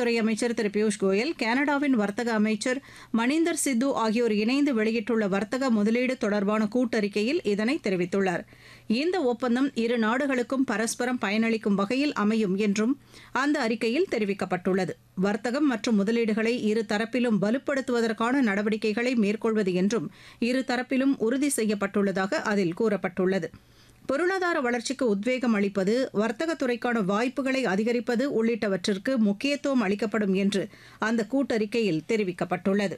வர்த்தகத்துறை அமைச்சர் திரு பியூஷ் கோயல் கனடாவின் வர்த்தக அமைச்சர் மணிந்தர் சித்து ஆகியோர் இணைந்து வெளியிட்டுள்ள வர்த்தக முதலீடு தொடர்பான கூட்டறிக்கையில் இதனை தெரிவித்துள்ளார் இந்த ஒப்பந்தம் இரு நாடுகளுக்கும் பரஸ்பரம் பயனளிக்கும் வகையில் அமையும் என்றும் அந்த அறிக்கையில் தெரிவிக்கப்பட்டுள்ளது வர்த்தகம் மற்றும் முதலீடுகளை இரு தரப்பிலும் வலுப்படுத்துவதற்கான நடவடிக்கைகளை மேற்கொள்வது என்றும் இரு தரப்பிலும் உறுதி செய்யப்பட்டுள்ளதாக அதில் கூறப்பட்டுள்ளது பொருளாதார வளர்ச்சிக்கு உத்வேகம் அளிப்பது வர்த்தகத்துறைக்கான வாய்ப்புகளை அதிகரிப்பது உள்ளிட்டவற்றிற்கு முக்கியத்துவம் அளிக்கப்படும் என்று அந்த கூட்டறிக்கையில் தெரிவிக்கப்பட்டுள்ளது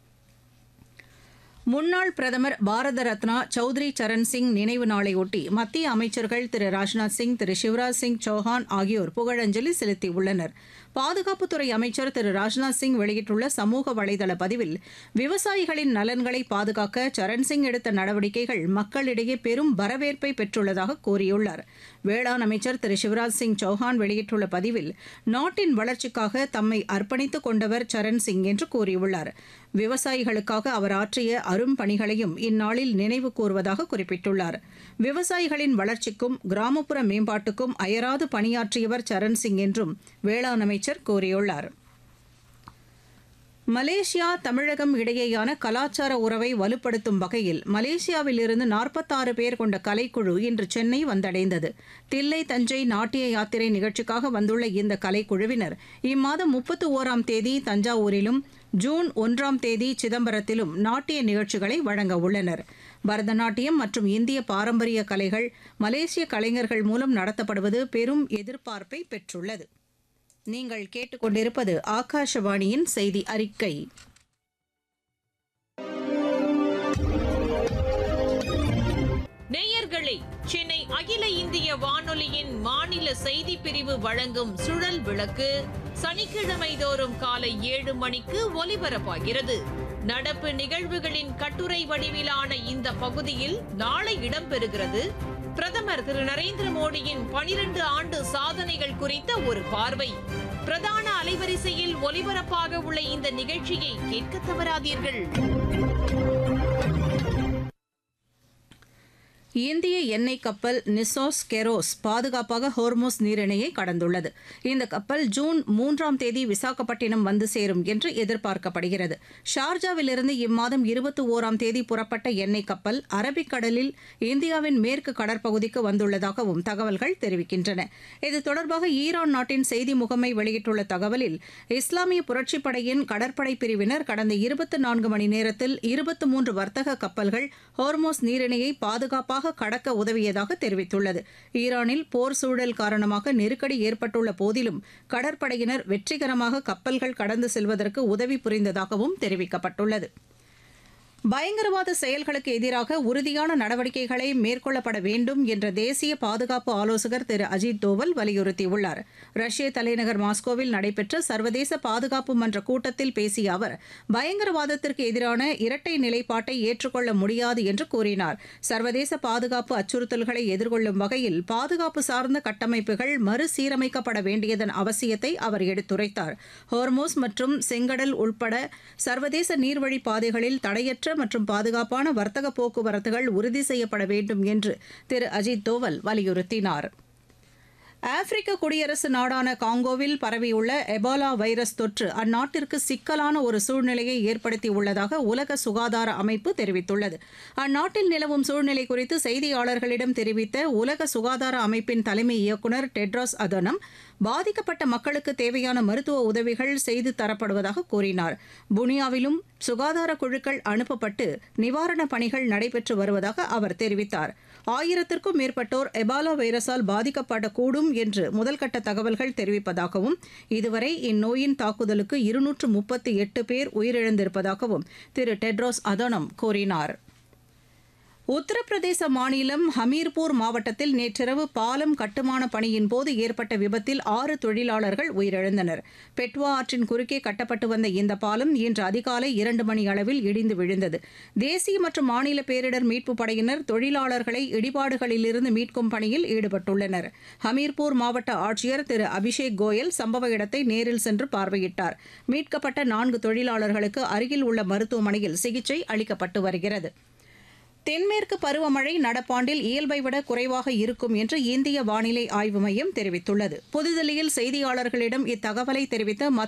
முன்னாள் பிரதமர் பாரத ரத்னா சௌத்ரி சரண் சிங் நினைவு நாளையொட்டி மத்திய அமைச்சர்கள் திரு ராஜ்நாத் சிங் திரு சிவராஜ் சிங் சௌஹான் ஆகியோர் புகழஞ்சலி செலுத்தியுள்ளனர் பாதுகாப்புத்துறை அமைச்சர் திரு ராஜ்நாத் சிங் வெளியிட்டுள்ள சமூக வலைதள பதிவில் விவசாயிகளின் நலன்களை பாதுகாக்க சரண் சிங் எடுத்த நடவடிக்கைகள் மக்களிடையே பெரும் வரவேற்பை பெற்றுள்ளதாக கூறியுள்ளார் வேளாண் அமைச்சர் திரு சிவராஜ் சிங் சௌஹான் வெளியிட்டுள்ள பதிவில் நாட்டின் வளர்ச்சிக்காக தம்மை அர்ப்பணித்துக் கொண்டவர் சரண் சிங் என்று கூறியுள்ளார் விவசாயிகளுக்காக அவர் ஆற்றிய அரும் பணிகளையும் இந்நாளில் நினைவு கூர்வதாக குறிப்பிட்டுள்ளார் விவசாயிகளின் வளர்ச்சிக்கும் கிராமப்புற மேம்பாட்டுக்கும் அயராது பணியாற்றியவர் சரண் சிங் என்றும் வேளாண் அமைச்சர் கூறியுள்ளார் மலேசியா தமிழகம் இடையேயான கலாச்சார உறவை வலுப்படுத்தும் வகையில் மலேசியாவிலிருந்து நாற்பத்தாறு பேர் கொண்ட கலைக்குழு இன்று சென்னை வந்தடைந்தது தில்லை தஞ்சை நாட்டிய யாத்திரை நிகழ்ச்சிக்காக வந்துள்ள இந்த கலைக்குழுவினர் இம்மாதம் முப்பத்து ஓராம் தேதி தஞ்சாவூரிலும் ஜூன் ஒன்றாம் தேதி சிதம்பரத்திலும் நாட்டிய நிகழ்ச்சிகளை வழங்க உள்ளனர் பரதநாட்டியம் மற்றும் இந்திய பாரம்பரிய கலைகள் மலேசிய கலைஞர்கள் மூலம் நடத்தப்படுவது பெரும் எதிர்பார்ப்பை பெற்றுள்ளது நீங்கள் கேட்டுக்கொண்டிருப்பது ஆகாஷவாணியின் செய்தி அறிக்கை நேயர்களே சென்னை அகில இந்திய வானொலியின் மாநில செய்தி பிரிவு வழங்கும் சுழல் விளக்கு சனிக்கிழமை தோறும் காலை ஏழு மணிக்கு ஒலிபரப்பாகிறது நடப்பு நிகழ்வுகளின் கட்டுரை வடிவிலான இந்த பகுதியில் நாளை இடம்பெறுகிறது பிரதமர் திரு நரேந்திர மோடியின் பனிரெண்டு ஆண்டு சாதனைகள் குறித்த ஒரு பார்வை பிரதான அலைவரிசையில் ஒலிபரப்பாக உள்ள இந்த நிகழ்ச்சியை கேட்க தவறாதீர்கள் இந்திய எண்ணெய் கப்பல் நிசோஸ் கெரோஸ் பாதுகாப்பாக ஹோர்மோஸ் நீரிணையை கடந்துள்ளது இந்த கப்பல் ஜூன் மூன்றாம் தேதி விசாகப்பட்டினம் வந்து சேரும் என்று எதிர்பார்க்கப்படுகிறது ஷார்ஜாவிலிருந்து இம்மாதம் இருபத்தி ஓராம் தேதி புறப்பட்ட எண்ணெய் கப்பல் அரபிக்கடலில் இந்தியாவின் மேற்கு கடற்பகுதிக்கு வந்துள்ளதாகவும் தகவல்கள் தெரிவிக்கின்றன இது தொடர்பாக ஈரான் நாட்டின் செய்தி முகமை வெளியிட்டுள்ள தகவலில் இஸ்லாமிய புரட்சிப் படையின் கடற்படை பிரிவினர் கடந்த இருபத்தி நான்கு மணி நேரத்தில் இருபத்தி மூன்று வர்த்தக கப்பல்கள் ஹோர்மோஸ் நீரிணையை பாதுகாப்பாக கடக்க உதவியதாக தெரிவித்துள்ளது ஈரானில் போர் சூழல் காரணமாக நெருக்கடி ஏற்பட்டுள்ள போதிலும் கடற்படையினர் வெற்றிகரமாக கப்பல்கள் கடந்து செல்வதற்கு உதவி புரிந்ததாகவும் தெரிவிக்கப்பட்டுள்ளது பயங்கரவாத செயல்களுக்கு எதிராக உறுதியான நடவடிக்கைகளை மேற்கொள்ளப்பட வேண்டும் என்ற தேசிய பாதுகாப்பு ஆலோசகர் திரு அஜித் தோவல் வலியுறுத்தியுள்ளார் ரஷ்ய தலைநகர் மாஸ்கோவில் நடைபெற்ற சர்வதேச பாதுகாப்பு மன்ற கூட்டத்தில் பேசிய அவர் பயங்கரவாதத்திற்கு எதிரான இரட்டை நிலைப்பாட்டை ஏற்றுக்கொள்ள முடியாது என்று கூறினார் சர்வதேச பாதுகாப்பு அச்சுறுத்தல்களை எதிர்கொள்ளும் வகையில் பாதுகாப்பு சார்ந்த கட்டமைப்புகள் மறுசீரமைக்கப்பட வேண்டியதன் அவசியத்தை அவர் எடுத்துரைத்தார் ஹோர்மோஸ் மற்றும் செங்கடல் உட்பட சர்வதேச நீர்வழி பாதைகளில் தடையற்ற மற்றும் பாதுகாப்பான வர்த்தக போக்குவரத்துகள் உறுதி செய்யப்பட வேண்டும் என்று திரு அஜித் தோவல் வலியுறுத்தினார் ஆப்பிரிக்க குடியரசு நாடான காங்கோவில் பரவியுள்ள எபோலா வைரஸ் தொற்று அந்நாட்டிற்கு சிக்கலான ஒரு சூழ்நிலையை ஏற்படுத்தியுள்ளதாக உலக சுகாதார அமைப்பு தெரிவித்துள்ளது அந்நாட்டில் நிலவும் சூழ்நிலை குறித்து செய்தியாளர்களிடம் தெரிவித்த உலக சுகாதார அமைப்பின் தலைமை இயக்குநர் டெட்ராஸ் அதனம் பாதிக்கப்பட்ட மக்களுக்கு தேவையான மருத்துவ உதவிகள் செய்து தரப்படுவதாக கூறினார் புனியாவிலும் சுகாதார குழுக்கள் அனுப்பப்பட்டு நிவாரணப் பணிகள் நடைபெற்று வருவதாக அவர் தெரிவித்தார் ஆயிரத்திற்கும் மேற்பட்டோர் எபாலா வைரஸால் பாதிக்கப்படக்கூடும் என்று முதல்கட்ட தகவல்கள் தெரிவிப்பதாகவும் இதுவரை இந்நோயின் தாக்குதலுக்கு இருநூற்று முப்பத்தி எட்டு பேர் உயிரிழந்திருப்பதாகவும் திரு டெட்ரோஸ் அதனம் கூறினார் உத்தரப்பிரதேச மாநிலம் ஹமீர்பூர் மாவட்டத்தில் நேற்றிரவு பாலம் கட்டுமான பணியின் போது ஏற்பட்ட விபத்தில் ஆறு தொழிலாளர்கள் உயிரிழந்தனர் பெட்வா ஆற்றின் குறுக்கே கட்டப்பட்டு வந்த இந்த பாலம் இன்று அதிகாலை இரண்டு மணி அளவில் இடிந்து விழுந்தது தேசிய மற்றும் மாநில பேரிடர் மீட்புப் படையினர் தொழிலாளர்களை இடிபாடுகளிலிருந்து மீட்கும் பணியில் ஈடுபட்டுள்ளனர் ஹமீர்பூர் மாவட்ட ஆட்சியர் திரு அபிஷேக் கோயல் சம்பவ இடத்தை நேரில் சென்று பார்வையிட்டார் மீட்கப்பட்ட நான்கு தொழிலாளர்களுக்கு அருகில் உள்ள மருத்துவமனையில் சிகிச்சை அளிக்கப்பட்டு வருகிறது தென்மேற்கு பருவமழை நடப்பாண்டில் இயல்பை விட குறைவாக இருக்கும் என்று இந்திய வானிலை ஆய்வு மையம் தெரிவித்துள்ளது புதுதில்லியில் செய்தியாளர்களிடம் இத்தகவலை தெரிவித்த